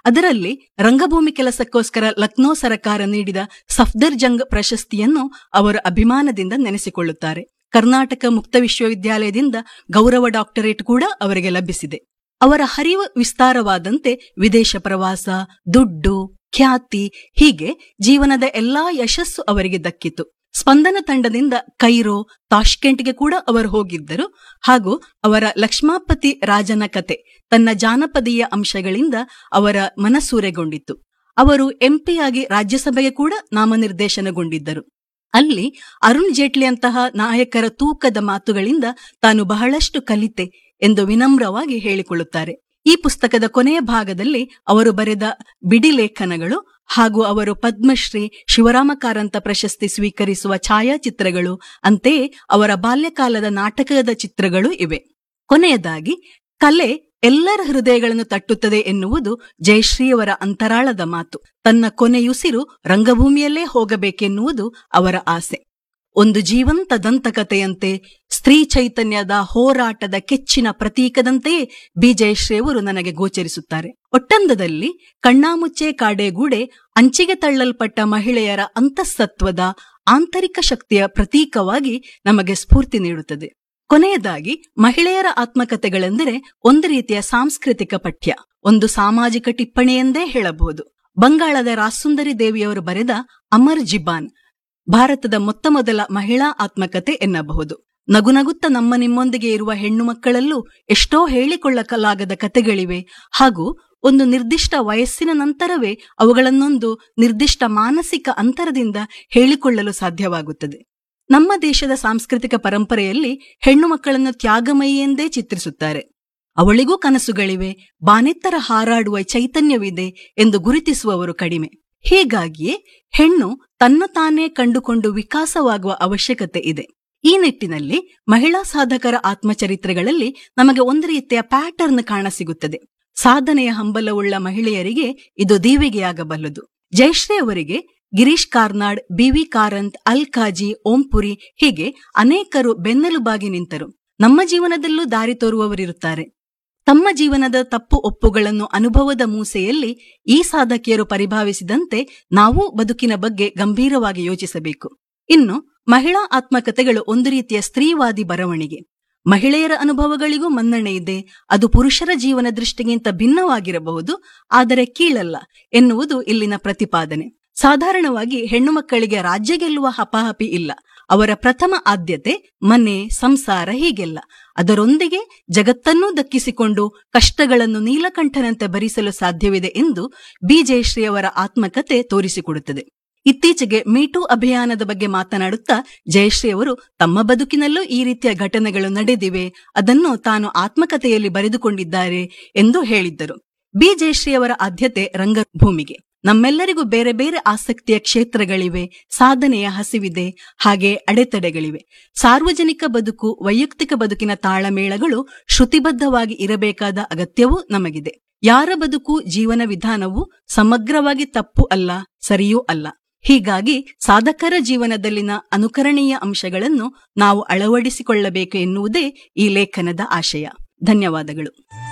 ಅದರಲ್ಲಿ ರಂಗಭೂಮಿ ಕೆಲಸಕ್ಕೋಸ್ಕರ ಲಕ್ನೋ ಸರಕಾರ ನೀಡಿದ ಸಫ್ದರ್ ಜಂಗ್ ಪ್ರಶಸ್ತಿಯನ್ನು ಅವರು ಅಭಿಮಾನದಿಂದ ನೆನೆಸಿಕೊಳ್ಳುತ್ತಾರೆ ಕರ್ನಾಟಕ ಮುಕ್ತ ವಿಶ್ವವಿದ್ಯಾಲಯದಿಂದ ಗೌರವ ಡಾಕ್ಟರೇಟ್ ಕೂಡ ಅವರಿಗೆ ಲಭಿಸಿದೆ ಅವರ ಹರಿವು ವಿಸ್ತಾರವಾದಂತೆ ವಿದೇಶ ಪ್ರವಾಸ ದುಡ್ಡು ಖ್ಯಾತಿ ಹೀಗೆ ಜೀವನದ ಎಲ್ಲಾ ಯಶಸ್ಸು ಅವರಿಗೆ ದಕ್ಕಿತು ಸ್ಪಂದನ ತಂಡದಿಂದ ಕೈರೋ ತಾಷ್ಕೆಂಟ್ಗೆ ಕೂಡ ಅವರು ಹೋಗಿದ್ದರು ಹಾಗೂ ಅವರ ಲಕ್ಷ್ಮಾಪತಿ ರಾಜನ ಕತೆ ತನ್ನ ಜಾನಪದೀಯ ಅಂಶಗಳಿಂದ ಅವರ ಮನಸೂರೆಗೊಂಡಿತ್ತು ಅವರು ಎಂಪಿಯಾಗಿ ರಾಜ್ಯಸಭೆಗೆ ಕೂಡ ನಾಮನಿರ್ದೇಶನಗೊಂಡಿದ್ದರು ಅಲ್ಲಿ ಅರುಣ್ ಜೇಟ್ಲಿಯಂತಹ ನಾಯಕರ ತೂಕದ ಮಾತುಗಳಿಂದ ತಾನು ಬಹಳಷ್ಟು ಕಲಿತೆ ಎಂದು ವಿನಮ್ರವಾಗಿ ಹೇಳಿಕೊಳ್ಳುತ್ತಾರೆ ಈ ಪುಸ್ತಕದ ಕೊನೆಯ ಭಾಗದಲ್ಲಿ ಅವರು ಬರೆದ ಬಿಡಿ ಲೇಖನಗಳು ಹಾಗೂ ಅವರು ಪದ್ಮಶ್ರೀ ಶಿವರಾಮ ಕಾರಂತ ಪ್ರಶಸ್ತಿ ಸ್ವೀಕರಿಸುವ ಛಾಯಾಚಿತ್ರಗಳು ಅಂತೆಯೇ ಅವರ ಬಾಲ್ಯಕಾಲದ ನಾಟಕದ ಚಿತ್ರಗಳು ಇವೆ ಕೊನೆಯದಾಗಿ ಕಲೆ ಎಲ್ಲರ ಹೃದಯಗಳನ್ನು ತಟ್ಟುತ್ತದೆ ಎನ್ನುವುದು ಜಯಶ್ರೀಯವರ ಅಂತರಾಳದ ಮಾತು ತನ್ನ ಕೊನೆಯುಸಿರು ರಂಗಭೂಮಿಯಲ್ಲೇ ಹೋಗಬೇಕೆನ್ನುವುದು ಅವರ ಆಸೆ ಒಂದು ಜೀವಂತ ದಂತಕಥೆಯಂತೆ ಸ್ತ್ರೀ ಚೈತನ್ಯದ ಹೋರಾಟದ ಕೆಚ್ಚಿನ ಪ್ರತೀಕದಂತೆಯೇ ಬಿ ಜಯಶ್ರೀಯವರು ನನಗೆ ಗೋಚರಿಸುತ್ತಾರೆ ಒಟ್ಟಂದದಲ್ಲಿ ಕಣ್ಣಾಮುಚ್ಚೆ ಕಾಡೆಗೂಡೆ ಅಂಚಿಗೆ ತಳ್ಳಲ್ಪಟ್ಟ ಮಹಿಳೆಯರ ಅಂತಸ್ತತ್ವದ ಆಂತರಿಕ ಶಕ್ತಿಯ ಪ್ರತೀಕವಾಗಿ ನಮಗೆ ಸ್ಫೂರ್ತಿ ನೀಡುತ್ತದೆ ಕೊನೆಯದಾಗಿ ಮಹಿಳೆಯರ ಆತ್ಮಕಥೆಗಳೆಂದರೆ ಒಂದು ರೀತಿಯ ಸಾಂಸ್ಕೃತಿಕ ಪಠ್ಯ ಒಂದು ಸಾಮಾಜಿಕ ಟಿಪ್ಪಣಿ ಎಂದೇ ಹೇಳಬಹುದು ಬಂಗಾಳದ ರಾಸುಂದರಿ ದೇವಿಯವರು ಬರೆದ ಅಮರ್ ಜಿಬಾನ್ ಭಾರತದ ಮೊತ್ತ ಮೊದಲ ಮಹಿಳಾ ಆತ್ಮಕತೆ ಎನ್ನಬಹುದು ನಗುನಗುತ್ತ ನಮ್ಮ ನಿಮ್ಮೊಂದಿಗೆ ಇರುವ ಹೆಣ್ಣು ಮಕ್ಕಳಲ್ಲೂ ಎಷ್ಟೋ ಹೇಳಿಕೊಳ್ಳಲಾಗದ ಕತೆಗಳಿವೆ ಹಾಗೂ ಒಂದು ನಿರ್ದಿಷ್ಟ ವಯಸ್ಸಿನ ನಂತರವೇ ಅವುಗಳನ್ನೊಂದು ನಿರ್ದಿಷ್ಟ ಮಾನಸಿಕ ಅಂತರದಿಂದ ಹೇಳಿಕೊಳ್ಳಲು ಸಾಧ್ಯವಾಗುತ್ತದೆ ನಮ್ಮ ದೇಶದ ಸಾಂಸ್ಕೃತಿಕ ಪರಂಪರೆಯಲ್ಲಿ ಹೆಣ್ಣು ಮಕ್ಕಳನ್ನು ತ್ಯಾಗಮಯಿ ಎಂದೇ ಚಿತ್ರಿಸುತ್ತಾರೆ ಅವಳಿಗೂ ಕನಸುಗಳಿವೆ ಬಾನೆತ್ತರ ಹಾರಾಡುವ ಚೈತನ್ಯವಿದೆ ಎಂದು ಗುರುತಿಸುವವರು ಕಡಿಮೆ ಹೀಗಾಗಿಯೇ ಹೆಣ್ಣು ತನ್ನ ತಾನೇ ಕಂಡುಕೊಂಡು ವಿಕಾಸವಾಗುವ ಅವಶ್ಯಕತೆ ಇದೆ ಈ ನಿಟ್ಟಿನಲ್ಲಿ ಮಹಿಳಾ ಸಾಧಕರ ಆತ್ಮಚರಿತ್ರೆಗಳಲ್ಲಿ ನಮಗೆ ಒಂದು ರೀತಿಯ ಪ್ಯಾಟರ್ನ್ ಕಾಣಸಿಗುತ್ತದೆ ಸಾಧನೆಯ ಹಂಬಲವುಳ್ಳ ಮಹಿಳೆಯರಿಗೆ ಇದು ದೀವಿಗೆಯಾಗಬಲ್ಲದು ಜಯಶ್ರೀ ಅವರಿಗೆ ಗಿರೀಶ್ ಕಾರ್ನಾಡ್ ಬಿವಿ ಕಾರಂತ್ ಅಲ್ ಖಾಜಿ ಓಂಪುರಿ ಹೀಗೆ ಅನೇಕರು ಬೆನ್ನೆಲುಬಾಗಿ ನಿಂತರು ನಮ್ಮ ಜೀವನದಲ್ಲೂ ದಾರಿ ತೋರುವವರಿರುತ್ತಾರೆ ತಮ್ಮ ಜೀವನದ ತಪ್ಪು ಒಪ್ಪುಗಳನ್ನು ಅನುಭವದ ಮೂಸೆಯಲ್ಲಿ ಈ ಸಾಧಕಿಯರು ಪರಿಭಾವಿಸಿದಂತೆ ನಾವು ಬದುಕಿನ ಬಗ್ಗೆ ಗಂಭೀರವಾಗಿ ಯೋಚಿಸಬೇಕು ಇನ್ನು ಮಹಿಳಾ ಆತ್ಮಕಥೆಗಳು ಒಂದು ರೀತಿಯ ಸ್ತ್ರೀವಾದಿ ಬರವಣಿಗೆ ಮಹಿಳೆಯರ ಅನುಭವಗಳಿಗೂ ಮನ್ನಣೆ ಇದೆ ಅದು ಪುರುಷರ ಜೀವನ ದೃಷ್ಟಿಗಿಂತ ಭಿನ್ನವಾಗಿರಬಹುದು ಆದರೆ ಕೀಳಲ್ಲ ಎನ್ನುವುದು ಇಲ್ಲಿನ ಪ್ರತಿಪಾದನೆ ಸಾಧಾರಣವಾಗಿ ಹೆಣ್ಣು ಮಕ್ಕಳಿಗೆ ರಾಜ್ಯ ಗೆಲ್ಲುವ ಹಪಾಹಪಿ ಇಲ್ಲ ಅವರ ಪ್ರಥಮ ಆದ್ಯತೆ ಮನೆ ಸಂಸಾರ ಹೀಗೆಲ್ಲ ಅದರೊಂದಿಗೆ ಜಗತ್ತನ್ನೂ ದಕ್ಕಿಸಿಕೊಂಡು ಕಷ್ಟಗಳನ್ನು ನೀಲಕಂಠನಂತೆ ಭರಿಸಲು ಸಾಧ್ಯವಿದೆ ಎಂದು ಬಿ ಜಯಶ್ರೀ ಅವರ ಆತ್ಮಕತೆ ತೋರಿಸಿಕೊಡುತ್ತದೆ ಇತ್ತೀಚೆಗೆ ಮೀಟೂ ಅಭಿಯಾನದ ಬಗ್ಗೆ ಮಾತನಾಡುತ್ತಾ ಜಯಶ್ರೀ ಅವರು ತಮ್ಮ ಬದುಕಿನಲ್ಲೂ ಈ ರೀತಿಯ ಘಟನೆಗಳು ನಡೆದಿವೆ ಅದನ್ನು ತಾನು ಆತ್ಮಕಥೆಯಲ್ಲಿ ಬರೆದುಕೊಂಡಿದ್ದಾರೆ ಎಂದು ಹೇಳಿದ್ದರು ಬಿ ಜಯಶ್ರೀ ಅವರ ಆದ್ಯತೆ ರಂಗಭೂಮಿಗೆ ನಮ್ಮೆಲ್ಲರಿಗೂ ಬೇರೆ ಬೇರೆ ಆಸಕ್ತಿಯ ಕ್ಷೇತ್ರಗಳಿವೆ ಸಾಧನೆಯ ಹಸಿವಿದೆ ಹಾಗೆ ಅಡೆತಡೆಗಳಿವೆ ಸಾರ್ವಜನಿಕ ಬದುಕು ವೈಯಕ್ತಿಕ ಬದುಕಿನ ತಾಳಮೇಳಗಳು ಶ್ರುತಿಬದ್ಧವಾಗಿ ಇರಬೇಕಾದ ಅಗತ್ಯವೂ ನಮಗಿದೆ ಯಾರ ಬದುಕು ಜೀವನ ವಿಧಾನವು ಸಮಗ್ರವಾಗಿ ತಪ್ಪು ಅಲ್ಲ ಸರಿಯೂ ಅಲ್ಲ ಹೀಗಾಗಿ ಸಾಧಕರ ಜೀವನದಲ್ಲಿನ ಅನುಕರಣೀಯ ಅಂಶಗಳನ್ನು ನಾವು ಅಳವಡಿಸಿಕೊಳ್ಳಬೇಕು ಎನ್ನುವುದೇ ಈ ಲೇಖನದ ಆಶಯ ಧನ್ಯವಾದಗಳು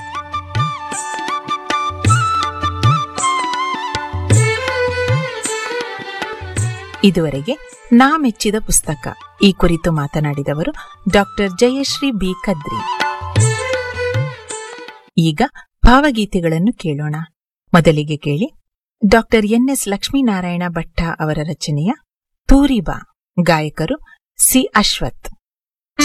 ಇದುವರೆಗೆ ನಾ ಮೆಚ್ಚಿದ ಪುಸ್ತಕ ಈ ಕುರಿತು ಮಾತನಾಡಿದವರು ಡಾಕ್ಟರ್ ಜಯಶ್ರೀ ಬಿ ಕದ್ರಿ ಈಗ ಭಾವಗೀತೆಗಳನ್ನು ಕೇಳೋಣ ಮೊದಲಿಗೆ ಕೇಳಿ ಡಾಕ್ಟರ್ ಎನ್ಎಸ್ ಲಕ್ಷ್ಮೀನಾರಾಯಣ ಭಟ್ಟ ಅವರ ರಚನೆಯ ತೂರಿಬಾ ಗಾಯಕರು ಸಿ ಅಶ್ವಥ್